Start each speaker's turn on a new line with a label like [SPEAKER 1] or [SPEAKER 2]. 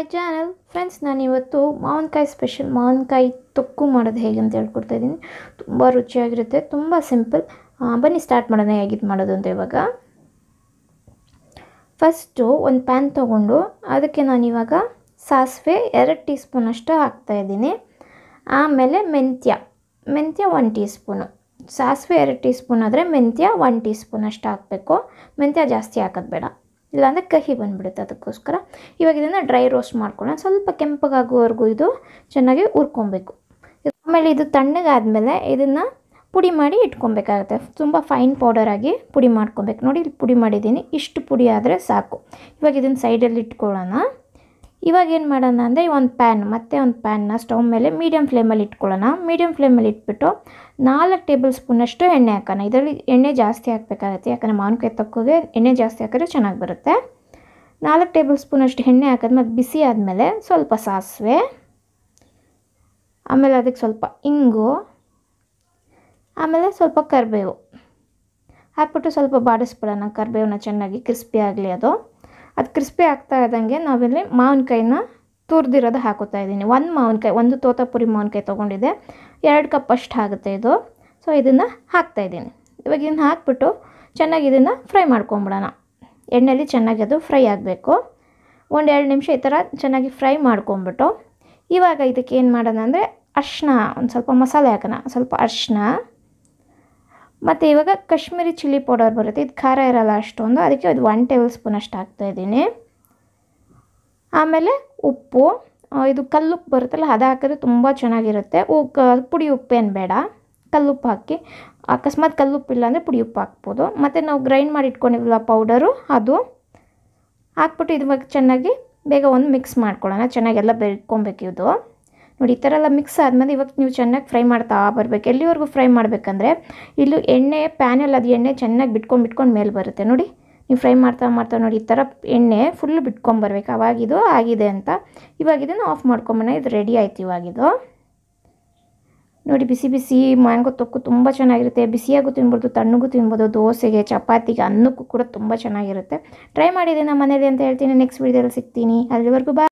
[SPEAKER 1] channel friends ನಾನಿವತ್ತು ಮಾವಿನಕಾಯಿ special ಮಾವಿನಕಾಯಿ ತೊಕ್ಕು ಮಾಡೋದು ಹೇಗೆ ಅಂತ ಹೇಳ್ಕೊಡ್ತಾ ಇದ್ದೀನಿ ತುಂಬ ರುಚಿಯಾಗಿರುತ್ತೆ ತುಂಬ ಸಿಂಪಲ್ ಬನ್ನಿ ಸ್ಟಾರ್ಟ್ ಮಾಡೋಣ ಹೇಗಿದ್ದು ಮಾಡೋದು ಅಂತ ಇವಾಗ ಫಸ್ಟು ಒಂದು ಪ್ಯಾನ್ ತೊಗೊಂಡು ಅದಕ್ಕೆ ನಾನಿವಾಗ ಸಾಸಿವೆ ಎರಡು ಟೀ ಸ್ಪೂನಷ್ಟು ಹಾಕ್ತಾಯಿದ್ದೀನಿ ಆಮೇಲೆ ಮೆಂತ್ಯ ಮೆಂತ್ಯ ಒನ್ ಟೀ ಸ್ಪೂನು ಸಾಸಿವೆ ಎರಡು ಟೀ ಸ್ಪೂನ್ ಆದರೆ ಮೆಂತ್ಯ ಒನ್ ಟೀ ಸ್ಪೂನ್ ಅಷ್ಟು ಹಾಕಬೇಕು ಮೆಂತ್ಯ ಜಾಸ್ತಿ ಹಾಕೋದು ಬೇಡ ಇಲ್ಲಾಂದರೆ ಕಹಿ ಬಂದುಬಿಡುತ್ತೆ ಅದಕ್ಕೋಸ್ಕರ ಇವಾಗ ಇದನ್ನು ಡ್ರೈ ರೋಸ್ಟ್ ಮಾಡ್ಕೊಳ್ಳೋಣ ಸ್ವಲ್ಪ ಕೆಂಪಗಾಗುವವರೆಗೂ ಇದು ಚೆನ್ನಾಗಿ ಹುರ್ಕೊಬೇಕು ಆಮೇಲೆ ಇದು ತಣ್ಣಗಾದಮೇಲೆ ಇದನ್ನು ಪುಡಿ ಮಾಡಿ ಇಟ್ಕೊಬೇಕಾಗುತ್ತೆ ತುಂಬ ಫೈನ್ ಪೌಡರ್ ಆಗಿ ಪುಡಿ ಮಾಡ್ಕೊಬೇಕು ನೋಡಿ ಇಲ್ಲಿ ಪುಡಿ ಮಾಡಿದ್ದೀನಿ ಇಷ್ಟು ಪುಡಿ ಆದರೆ ಸಾಕು ಇವಾಗ ಇದನ್ನು ಸೈಡಲ್ಲಿ ಇಟ್ಕೊಳ್ಳೋಣ ಇವಾಗ ಏನು ಮಾಡೋಣ ಅಂದರೆ ಒಂದು ಪ್ಯಾನ್ ಮತ್ತೆ ಒಂದು ಪ್ಯಾನ್ನ ಸ್ಟವ್ ಮೇಲೆ ಮೀಡಿಯಮ್ ಫ್ಲೇಮಲ್ಲಿ ಇಟ್ಕೊಳ್ಳೋಣ ಮೀಡಿಯಮ್ ಫ್ಲೇಮಲ್ಲಿ ಇಟ್ಬಿಟ್ಟು ನಾಲ್ಕು ಟೇಬಲ್ ಸ್ಪೂನಷ್ಟು ಎಣ್ಣೆ ಹಾಕೋಣ ಇದರಲ್ಲಿ ಎಣ್ಣೆ ಜಾಸ್ತಿ ಹಾಕಬೇಕಾಗತ್ತೆ ಯಾಕಂದರೆ ಮಾವಿನಕಾಯಿ ತಕ್ಕೋಗೆ ಎಣ್ಣೆ ಜಾಸ್ತಿ ಹಾಕಿದ್ರೆ ಚೆನ್ನಾಗಿ ಬರುತ್ತೆ ನಾಲ್ಕು ಟೇಬಲ್ ಸ್ಪೂನಷ್ಟು ಎಣ್ಣೆ ಹಾಕಿದ್ಮೇಲೆ ಬಿಸಿ ಆದಮೇಲೆ ಸ್ವಲ್ಪ ಸಾಸಿವೆ ಆಮೇಲೆ ಅದಕ್ಕೆ ಸ್ವಲ್ಪ ಇಂಗು ಆಮೇಲೆ ಸ್ವಲ್ಪ ಕರಿಬೇವು ಹಾಕ್ಬಿಟ್ಟು ಸ್ವಲ್ಪ ಬಾಡಿಸ್ಬಿಡೋಣ ಕರಿಬೇವನ್ನ ಚೆನ್ನಾಗಿ ಕ್ರಿಸ್ಪಿ ಆಗಲಿ ಅದು ಅದು ಕ್ರಿಸ್ಪಿ ಆಗ್ತಾ ಇದ್ದಂಗೆ ನಾವಿಲ್ಲಿ ಮಾವಿನಕಾಯಿನ ತುರಿದಿರೋದು ಹಾಕೋತಾ ಇದ್ದೀನಿ ಒಂದು ಮಾವಿನಕಾಯಿ ಒಂದು ತೋತಾಪುರಿ ಮಾವಿನಕಾಯಿ ತೊಗೊಂಡಿದ್ದೆ ಎರಡು ಕಪ್ ಅಷ್ಟು ಆಗುತ್ತೆ ಇದು ಸೊ ಇದನ್ನು ಹಾಕ್ತಾಯಿದ್ದೀನಿ ಇವಾಗ ಇದನ್ನು ಹಾಕ್ಬಿಟ್ಟು ಚೆನ್ನಾಗಿ ಇದನ್ನು ಫ್ರೈ ಮಾಡ್ಕೊಂಬಿಡೋಣ ಎಣ್ಣೆಯಲ್ಲಿ ಚೆನ್ನಾಗಿ ಅದು ಫ್ರೈ ಆಗಬೇಕು ಒಂದು ಎರಡು ನಿಮಿಷ ಈ ಥರ ಚೆನ್ನಾಗಿ ಫ್ರೈ ಮಾಡ್ಕೊಂಬಿಟ್ಟು ಇವಾಗ ಇದಕ್ಕೆ ಏನು ಮಾಡೋಣ ಅಂದರೆ ಅರಿಶಿನ ಒಂದು ಸ್ವಲ್ಪ ಮಸಾಲೆ ಹಾಕೋಣ ಸ್ವಲ್ಪ ಅರಿಶಿನ ಮತ್ತು ಇವಾಗ ಕಾಶ್ಮೀರಿ ಚಿಲ್ಲಿ ಪೌಡರ್ ಬರುತ್ತೆ ಇದು ಖಾರ ಇರಲ್ಲ ಅಷ್ಟೊಂದು ಅದಕ್ಕೆ ಅದು ಒನ್ ಟೇಬಲ್ ಸ್ಪೂನ್ ಅಷ್ಟು ಹಾಕ್ತಾಯಿದ್ದೀನಿ ಆಮೇಲೆ ಉಪ್ಪು ಇದು ಕಲ್ಲುಪ್ಪು ಬರುತ್ತಲ್ಲ ಅದು ಹಾಕಿದ್ರೆ ತುಂಬ ಚೆನ್ನಾಗಿರುತ್ತೆ ಉ ಕ ಪುಡಿ ಉಪ್ಪೇನು ಬೇಡ ಕಲ್ಲುಪ್ಪು ಹಾಕಿ ಅಕಸ್ಮಾತ್ ಕಲ್ಲುಪ್ಪು ಇಲ್ಲ ಅಂದರೆ ಪುಡಿ ಉಪ್ಪು ಹಾಕ್ಬೋದು ಮತ್ತು ನಾವು ಗ್ರೈಂಡ್ ಮಾಡಿ ಇಟ್ಕೊಂಡಿವಲ್ಲ ಪೌಡರು ಅದು ಹಾಕ್ಬಿಟ್ಟು ಇವಾಗ ಚೆನ್ನಾಗಿ ಬೇಗ ಒಂದು ಮಿಕ್ಸ್ ಮಾಡ್ಕೊಳ್ಳೋಣ ಚೆನ್ನಾಗೆಲ್ಲ ಬೆಳ್ಕೊಬೇಕು ಇದು ನೋಡಿ ಈ ಥರ ಎಲ್ಲ ಮಿಕ್ಸ್ ಆದಮೇಲೆ ಇವಾಗ ನೀವು ಚೆನ್ನಾಗಿ ಫ್ರೈ ಮಾಡ್ತಾ ಬರಬೇಕು ಎಲ್ಲಿವರೆಗೂ ಫ್ರೈ ಮಾಡಬೇಕಂದ್ರೆ ಇಲ್ಲೂ ಎಣ್ಣೆ ಪ್ಯಾನಲ್ಲಿ ಅದು ಎಣ್ಣೆ ಚೆನ್ನಾಗಿ ಬಿಟ್ಕೊಂಡು ಬಿಟ್ಕೊಂಡು ಮೇಲೆ ಬರುತ್ತೆ ನೋಡಿ ನೀವು ಫ್ರೈ ಮಾಡ್ತಾ ಮಾಡ್ತಾ ನೋಡಿ ಈ ಥರ ಎಣ್ಣೆ ಫುಲ್ ಬಿಟ್ಕೊಂಬರ್ಬೇಕು ಅವಾಗಿದು ಆಗಿದೆ ಅಂತ ಇವಾಗ ಇದನ್ನು ಆಫ್ ಮಾಡ್ಕೊಂಬಣ ಇದು ರೆಡಿ ಆಯ್ತು ಇವಾಗಿದು ನೋಡಿ ಬಿಸಿ ಬಿಸಿ ಮ್ಯಾಂಗೋ ತೊಕ್ಕು ತುಂಬ ಚೆನ್ನಾಗಿರುತ್ತೆ ಬಿಸಿಯಾಗೂ ತಿನ್ಬೋದು ತಣ್ಣಗೂ ತಿನ್ಬೋದು ದೋಸೆಗೆ ಚಪಾತಿಗೆ ಅನ್ನಕ್ಕೂ ಕೂಡ ತುಂಬ ಚೆನ್ನಾಗಿರುತ್ತೆ ಟ್ರೈ ಮಾಡಿದ್ದೀನಿ ನಮ್ಮ ಮನೇಲಿ ಅಂತ ಹೇಳ್ತೀನಿ ನೆಕ್ಸ್ಟ್ ವೀಡಿಯೋದಲ್ಲಿ ಸಿಗ್ತೀನಿ ಅಲ್ಲಿವರೆಗೂ ಬಾ